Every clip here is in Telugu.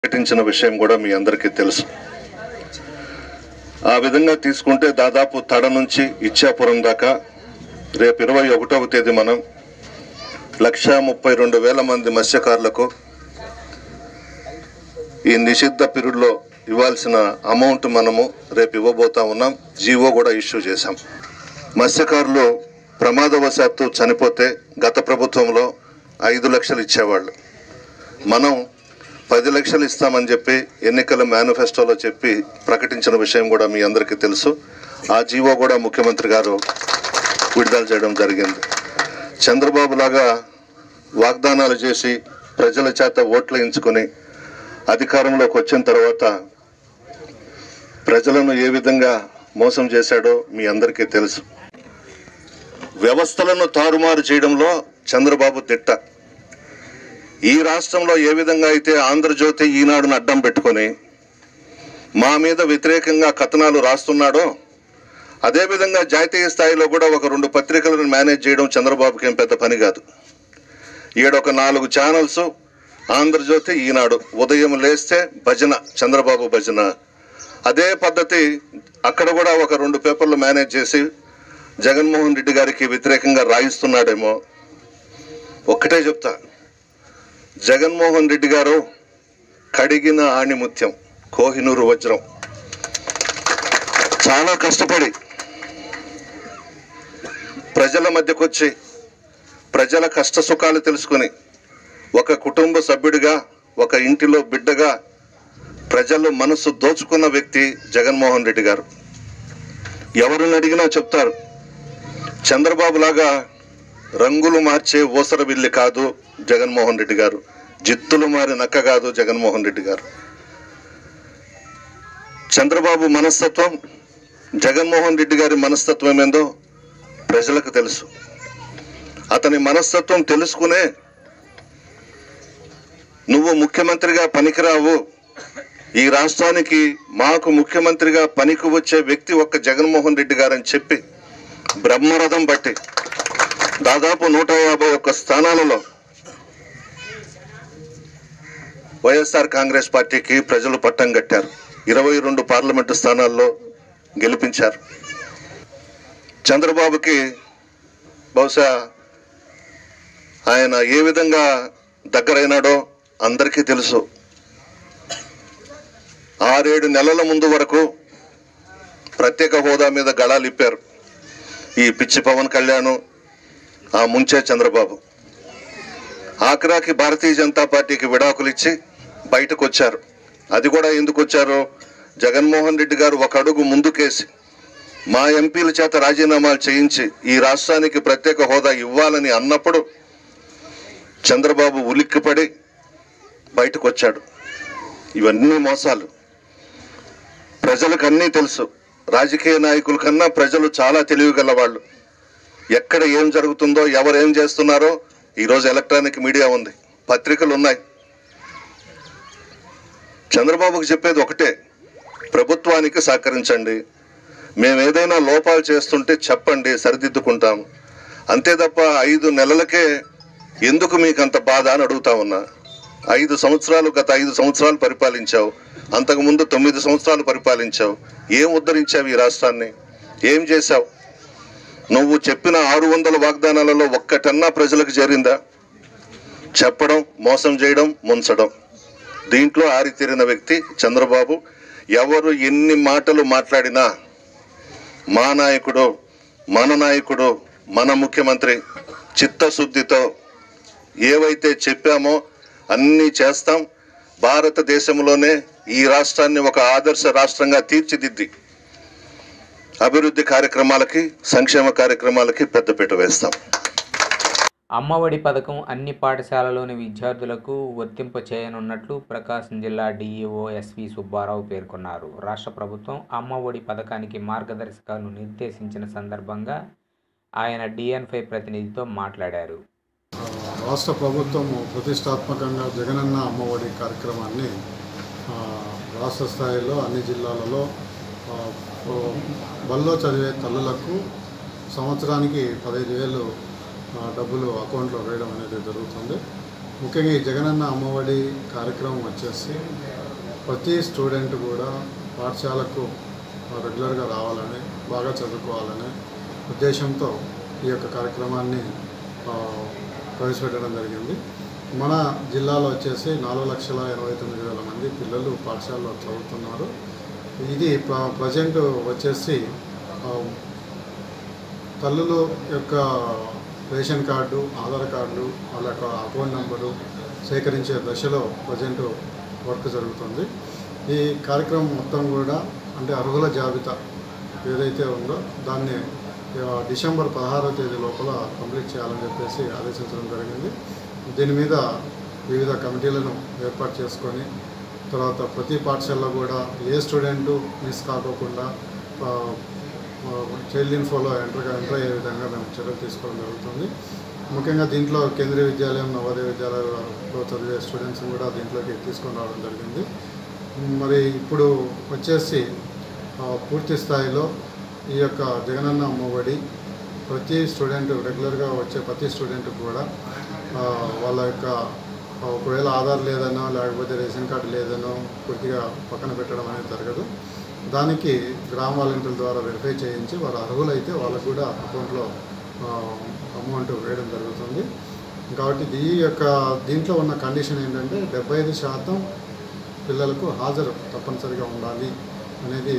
ప్రకటించిన విషయం కూడా మీ అందరికీ తెలుసు ఆ విధంగా తీసుకుంటే దాదాపు తడ నుంచి ఇచ్చాపురం దాకా రేపు ఇరవై ఒకటవ తేదీ మనం లక్ష ముప్పై రెండు వేల మంది మత్స్యకారులకు ఈ నిషిద్ధ పీరియడ్లో ఇవ్వాల్సిన అమౌంట్ మనము రేపు ఇవ్వబోతా ఉన్నాం జీవో కూడా ఇష్యూ చేశాం మత్స్యకారులు ప్రమాదవశాత్తు చనిపోతే గత ప్రభుత్వంలో ఐదు లక్షలు ఇచ్చేవాళ్ళు మనం పది లక్షలు ఇస్తామని చెప్పి ఎన్నికల మేనిఫెస్టోలో చెప్పి ప్రకటించిన విషయం కూడా మీ అందరికీ తెలుసు ఆ జీవో కూడా ముఖ్యమంత్రి గారు విడుదల చేయడం జరిగింది చంద్రబాబు లాగా వాగ్దానాలు చేసి ప్రజల చేత ఓట్లు ఎంచుకొని అధికారంలోకి వచ్చిన తర్వాత ప్రజలను ఏ విధంగా మోసం చేశాడో మీ అందరికీ తెలుసు వ్యవస్థలను తారుమారు చేయడంలో చంద్రబాబు తిట్ట ఈ రాష్ట్రంలో ఏ విధంగా అయితే ఆంధ్రజ్యోతి ఈనాడును అడ్డం పెట్టుకొని మా మీద వ్యతిరేకంగా కథనాలు రాస్తున్నాడో అదేవిధంగా జాతీయ స్థాయిలో కూడా ఒక రెండు పత్రికలను మేనేజ్ చేయడం చంద్రబాబుకి ఏం పెద్ద పని కాదు ఈడొక నాలుగు ఛానల్స్ ఆంధ్రజ్యోతి ఈనాడు ఉదయం లేస్తే భజన చంద్రబాబు భజన అదే పద్ధతి అక్కడ కూడా ఒక రెండు పేపర్లు మేనేజ్ చేసి జగన్మోహన్ రెడ్డి గారికి వ్యతిరేకంగా రాయిస్తున్నాడేమో ఒక్కటే చెప్తా జగన్మోహన్ రెడ్డి గారు కడిగిన ఆణిముత్యం కోహినూరు వజ్రం చాలా కష్టపడి ప్రజల మధ్యకు వచ్చి ప్రజల కష్ట సుఖాలు తెలుసుకుని ఒక కుటుంబ సభ్యుడిగా ఒక ఇంటిలో బిడ్డగా ప్రజలు మనసు దోచుకున్న వ్యక్తి జగన్మోహన్ రెడ్డి గారు ఎవరిని అడిగినా చెప్తారు చంద్రబాబు లాగా రంగులు మార్చే ఊసర బిల్లి కాదు జగన్మోహన్ రెడ్డి గారు జిత్తులు మారి నక్క కాదు జగన్మోహన్ రెడ్డి గారు చంద్రబాబు మనస్తత్వం జగన్మోహన్ రెడ్డి గారి మనస్తత్వం ఏందో ప్రజలకు తెలుసు అతని మనస్తత్వం తెలుసుకునే నువ్వు ముఖ్యమంత్రిగా పనికిరావు ఈ రాష్ట్రానికి మాకు ముఖ్యమంత్రిగా పనికి వచ్చే వ్యక్తి ఒక్క జగన్మోహన్ రెడ్డి గారని చెప్పి బ్రహ్మరథం బట్టి దాదాపు నూట యాభై ఒక్క స్థానాలలో వైఎస్ఆర్ కాంగ్రెస్ పార్టీకి ప్రజలు పట్టం కట్టారు ఇరవై రెండు పార్లమెంటు స్థానాల్లో గెలిపించారు చంద్రబాబుకి బహుశా ఆయన ఏ విధంగా దగ్గరైనాడో అందరికీ తెలుసు ఆరేడు నెలల ముందు వరకు ప్రత్యేక హోదా మీద గళాలిప్పారు ఈ పిచ్చి పవన్ కళ్యాణ్ ఆ ముంచే చంద్రబాబు ఆఖరాకి భారతీయ జనతా పార్టీకి విడాకులు ఇచ్చి బయటకు వచ్చారు అది కూడా ఎందుకు వచ్చారు జగన్మోహన్ రెడ్డి గారు ఒక అడుగు ముందుకేసి మా ఎంపీల చేత రాజీనామాలు చేయించి ఈ రాష్ట్రానికి ప్రత్యేక హోదా ఇవ్వాలని అన్నప్పుడు చంద్రబాబు ఉలిక్కిపడి బయటకు వచ్చాడు ఇవన్నీ మోసాలు ప్రజలకు అన్నీ తెలుసు రాజకీయ నాయకుల కన్నా ప్రజలు చాలా తెలివిగల వాళ్ళు ఎక్కడ ఏం జరుగుతుందో ఎవరు ఏం చేస్తున్నారో ఈరోజు ఎలక్ట్రానిక్ మీడియా ఉంది పత్రికలు ఉన్నాయి చంద్రబాబుకు చెప్పేది ఒకటే ప్రభుత్వానికి సహకరించండి మేము ఏదైనా లోపాలు చేస్తుంటే చెప్పండి సరిదిద్దుకుంటాం అంతే తప్ప ఐదు నెలలకే ఎందుకు మీకు అంత బాధ అని అడుగుతా ఉన్నా ఐదు సంవత్సరాలు గత ఐదు సంవత్సరాలు పరిపాలించావు అంతకుముందు తొమ్మిది సంవత్సరాలు పరిపాలించావు ఏం ఉద్ధరించావు ఈ రాష్ట్రాన్ని ఏం చేశావు నువ్వు చెప్పిన ఆరు వందల వాగ్దానాలలో ఒక్కటన్నా ప్రజలకు చేరిందా చెప్పడం మోసం చేయడం ముంచడం దీంట్లో ఆరితేరిన వ్యక్తి చంద్రబాబు ఎవరు ఎన్ని మాటలు మాట్లాడినా మా నాయకుడు మన నాయకుడు మన ముఖ్యమంత్రి చిత్తశుద్ధితో ఏవైతే చెప్పామో అన్నీ చేస్తాం భారతదేశంలోనే ఈ రాష్ట్రాన్ని ఒక ఆదర్శ రాష్ట్రంగా తీర్చిదిద్ది అభివృద్ధి కార్యక్రమాలకి సంక్షేమ కార్యక్రమాలకి పెద్దపీట వేస్తాం అమ్మఒడి పథకం అన్ని పాఠశాలలోని విద్యార్థులకు వర్తింప చేయనున్నట్లు ప్రకాశం జిల్లా డీఈఓ ఎస్వి సుబ్బారావు పేర్కొన్నారు రాష్ట్ర ప్రభుత్వం అమ్మఒడి పథకానికి మార్గదర్శకాలను నిర్దేశించిన సందర్భంగా ఆయన డిఎన్ఫై ప్రతినిధితో మాట్లాడారు రాష్ట్ర ప్రభుత్వం ప్రతిష్టాత్మకంగా జగనన్న అమ్మఒడి కార్యక్రమాన్ని ఆ, రాష్ట్ర స్థాయిలో అన్ని జిల్లాలలో ఆ, ఓ, బల్లో చదివే తల్లులకు సంవత్సరానికి పదహైదు వేలు ఆ, డబ్బులు అకౌంట్లో వేయడం అనేది జరుగుతుంది ముఖ్యంగా ఈ జగనన్న అమ్మఒడి కార్యక్రమం వచ్చేసి ప్రతి స్టూడెంట్ కూడా పాఠశాలకు రెగ్యులర్గా రావాలని బాగా చదువుకోవాలని ఉద్దేశంతో ఈ యొక్క కార్యక్రమాన్ని ఆ, ప్రవేశపెట్టడం జరిగింది మన జిల్లాలో వచ్చేసి నాలుగు లక్షల ఇరవై తొమ్మిది వేల మంది పిల్లలు పాఠశాలలో చదువుతున్నారు ఇది ప్ర ప్రజెంట్ వచ్చేసి ఆ, తల్లుల యొక్క రేషన్ కార్డు ఆధార్ కార్డు వాళ్ళ యొక్క అకౌంట్ నెంబరు సేకరించే దశలో ప్రజెంట్ వర్క్ జరుగుతుంది ఈ కార్యక్రమం మొత్తం కూడా అంటే అర్హుల జాబితా ఏదైతే ఉందో దాన్ని ఆ, డిసెంబర్ పదహారవ తేదీ లోపల కంప్లీట్ చేయాలని చెప్పేసి ఆదేశించడం జరిగింది దీని మీద వివిధ కమిటీలను ఏర్పాటు చేసుకొని తర్వాత ప్రతి పాఠశాలలో కూడా ఏ స్టూడెంట్ మిస్ కాకోకుండా ఆ, చైల్డ్ ఇన్ఫోలో ఎంటర్ ఎంటర్ అయ్యే విధంగా మేము చర్యలు తీసుకోవడం జరుగుతుంది ముఖ్యంగా దీంట్లో కేంద్రీయ విద్యాలయం నవోదయ విద్యాలయాలలో చదివే స్టూడెంట్స్ కూడా దీంట్లోకి తీసుకొని రావడం జరిగింది మరి ఇప్పుడు వచ్చేసి ఆ, పూర్తి స్థాయిలో ఈ యొక్క జగనన్న అమ్మఒడి ప్రతి స్టూడెంట్ రెగ్యులర్గా వచ్చే ప్రతి స్టూడెంట్ కూడా ఆ, వాళ్ళ యొక్క ఆ, ఒకవేళ ఆధార్ లేదనో లేకపోతే రేషన్ కార్డు లేదనో పూర్తిగా పక్కన పెట్టడం అనేది జరగదు దానికి గ్రామ వాలంటీర్ల ద్వారా వెరిఫై చేయించి వారు అర్హులైతే వాళ్ళకు కూడా అకౌంట్లో అమౌంట్ వేయడం జరుగుతుంది కాబట్టి ఈ యొక్క దీంట్లో ఉన్న కండిషన్ ఏంటంటే డెబ్బై ఐదు శాతం పిల్లలకు హాజరు తప్పనిసరిగా ఉండాలి అనేది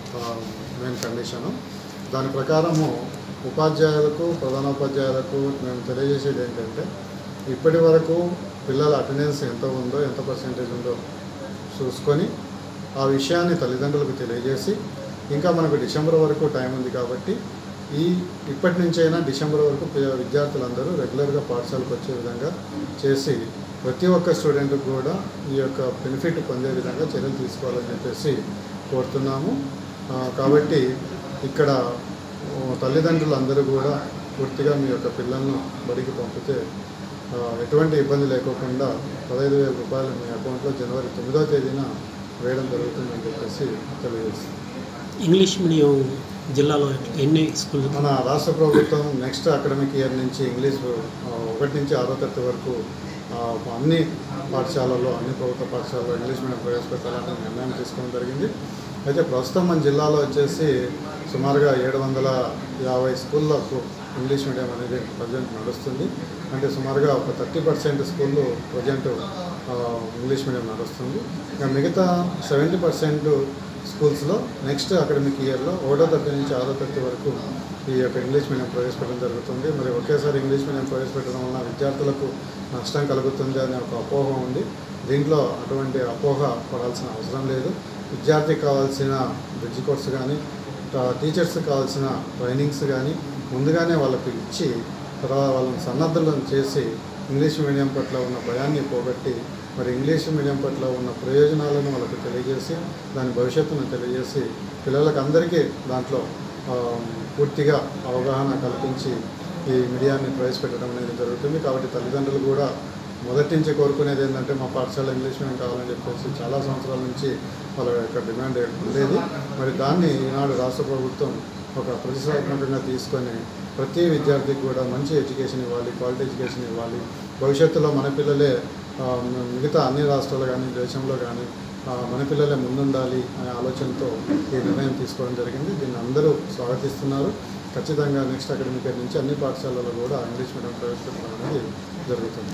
మెయిన్ కండిషను దాని ప్రకారము ఉపాధ్యాయులకు ప్రధానోపాధ్యాయులకు మేము తెలియజేసేది ఏంటంటే ఇప్పటి వరకు పిల్లల అటెండెన్స్ ఎంత ఉందో ఎంత పర్సెంటేజ్ ఉందో చూసుకొని ఆ విషయాన్ని తల్లిదండ్రులకు తెలియజేసి ఇంకా మనకు డిసెంబర్ వరకు టైం ఉంది కాబట్టి ఈ ఇప్పటి నుంచైనా డిసెంబర్ వరకు పి- విద్యార్థులందరూ రెగ్యులర్గా పాఠశాలకు వచ్చే విధంగా చేసి ప్రతి ఒక్క స్టూడెంట్కి కూడా ఈ యొక్క బెనిఫిట్ పొందే విధంగా చర్యలు తీసుకోవాలని చెప్పేసి కోరుతున్నాము ఆ, కాబట్టి ఇక్కడ ఓ, తల్లిదండ్రులందరూ కూడా పూర్తిగా మీ యొక్క పిల్లలను బడికి పంపితే ఆ, ఎటువంటి ఇబ్బంది లేకోకుండా పదహైదు వేల రూపాయలు మీ అకౌంట్లో జనవరి తొమ్మిదో తేదీన వేయడం జరుగుతుందని చెప్పేసి తెలియజేస్తుంది ఇంగ్లీష్ మీడియం జిల్లాలో ఎన్ని స్కూల్ మన రాష్ట్ర ప్రభుత్వం నెక్స్ట్ అకాడమిక్ ఇయర్ నుంచి ఇంగ్లీష్ ఆ, ఒకటి నుంచి ఆరో తరగతి వరకు ఆ, అన్ని పాఠశాలల్లో అన్ని ప్రభుత్వ పాఠశాలలో ఇంగ్లీష్ మీడియం ప్రవేశపెట్టాలని నిర్ణయం తీసుకోవడం జరిగింది అయితే ప్రస్తుతం మన జిల్లాలో వచ్చేసి సుమారుగా ఏడు వందల యాభై స్కూళ్ళకు ఇంగ్లీష్ మీడియం అనేది ప్రజెంట్ నడుస్తుంది అంటే సుమారుగా ఒక థర్టీ పర్సెంట్ స్కూళ్ళు ప్రజెంట్ ఇంగ్లీష్ మీడియం నడుస్తుంది ఇంకా మిగతా సెవెంటీ పర్సెంట్ స్కూల్స్లో నెక్స్ట్ అకాడమిక్ ఇయర్లో ఒకటో తరగతి నుంచి ఆరో తరగతి వరకు ఈ యొక్క ఇంగ్లీష్ మీడియం ప్రవేశపెట్టడం జరుగుతుంది మరి ఒకేసారి ఇంగ్లీష్ మీడియం ప్రవేశపెట్టడం వల్ల విద్యార్థులకు నష్టం కలుగుతుంది అనే ఒక అపోహ ఉంది దీంట్లో అటువంటి అపోహ పడాల్సిన అవసరం లేదు విద్యార్థికి కావాల్సిన బ్రిడ్జ్ కోర్స్ కానీ టీచర్స్కి కావాల్సిన ట్రైనింగ్స్ కానీ ముందుగానే వాళ్ళకి ఇచ్చి తర్వాత వాళ్ళని సన్నద్ధులను చేసి ఇంగ్లీష్ మీడియం పట్ల ఉన్న భయాన్ని పోగొట్టి మరి ఇంగ్లీష్ మీడియం పట్ల ఉన్న ప్రయోజనాలను వాళ్ళకి తెలియజేసి దాని భవిష్యత్తును తెలియజేసి పిల్లలకు అందరికీ దాంట్లో ఆ, పూర్తిగా అవగాహన కల్పించి ఈ మీడియాన్ని ప్రవేశపెట్టడం అనేది జరుగుతుంది కాబట్టి తల్లిదండ్రులు కూడా మొదటి నుంచి కోరుకునేది ఏంటంటే మా పాఠశాల ఇంగ్లీష్ మీడియం కావాలని చెప్పేసి చాలా సంవత్సరాల నుంచి వాళ్ళ యొక్క డిమాండ్ ఉండేది మరి దాన్ని ఈనాడు రాష్ట్ర ప్రభుత్వం ఒక ప్రతిష్టాత్మకంగా తీసుకొని ప్రతి విద్యార్థికి కూడా మంచి ఎడ్యుకేషన్ ఇవ్వాలి క్వాలిటీ ఎడ్యుకేషన్ ఇవ్వాలి భవిష్యత్తులో మన పిల్లలే ఆ, మిగతా అన్ని రాష్ట్రాలు కానీ దేశంలో కానీ ఆ, మన పిల్లలే ముందుండాలి అనే ఆలోచనతో ఈ నిర్ణయం తీసుకోవడం జరిగింది దీన్ని అందరూ స్వాగతిస్తున్నారు ఖచ్చితంగా నెక్స్ట్ అకాడమిక్ ఇయర్ నుంచి అన్ని పాఠశాలల్లో కూడా ఇంగ్లీష్ మీడియం ప్రవేశపెట్టడం అనేది జరుగుతుంది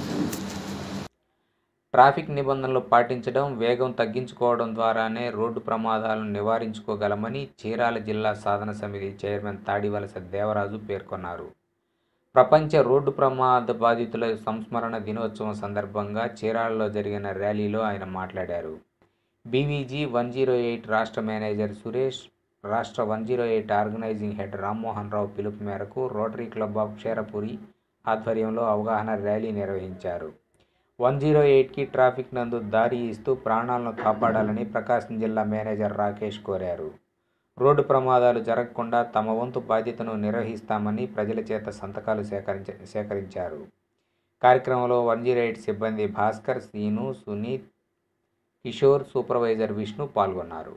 ట్రాఫిక్ నిబంధనలు పాటించడం వేగం తగ్గించుకోవడం ద్వారానే రోడ్డు ప్రమాదాలను నివారించుకోగలమని చీరాల జిల్లా సాధన సమితి చైర్మన్ తాడివలస దేవరాజు పేర్కొన్నారు ప్రపంచ రోడ్డు ప్రమాద బాధితుల సంస్మరణ దినోత్సవం సందర్భంగా చీరాలలో జరిగిన ర్యాలీలో ఆయన మాట్లాడారు బీవీజీ వన్ జీరో ఎయిట్ రాష్ట్ర మేనేజర్ సురేష్ రాష్ట్ర one zero eight organizing head Rammohan Rao పిలుపు మేరకు రోటరీ క్లబ్ ఆఫ్ క్షేరపురి ఆధ్వర్యంలో అవగాహన ర్యాలీ నిర్వహించారు వన్ జీరో ఎయిట్కి ట్రాఫిక్ నందు దారి ఇస్తూ ప్రాణాలను కాపాడాలని ప్రకాశం జిల్లా మేనేజర్ రాకేష్ కోరారు రోడ్డు ప్రమాదాలు జరగకుండా తమ వంతు బాధ్యతను నిర్వహిస్తామని ప్రజల చేత సంతకాలు సేకరించ సేకరించారు కార్యక్రమంలో వన్ జీరో ఎయిట్ సిబ్బంది భాస్కర్ సీను సునీత్ కిషోర్ సూపర్వైజర్ విష్ణు పాల్గొన్నారు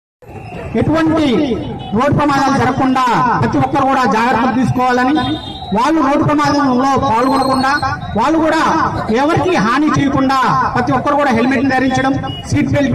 ఎటువంటి రోడ్ ప్రమాదాలు జరగకుండా ప్రతి ఒక్కరు కూడా జాగ్రత్తలు తీసుకోవాలని వాళ్ళు రోడ్డు ప్రమాదంలో పాల్గొనకుండా వాళ్ళు కూడా ఎవరికి హాని చేయకుండా ప్రతి ఒక్కరు కూడా హెల్మెట్ ధరించడం సీట్ బెల్ట్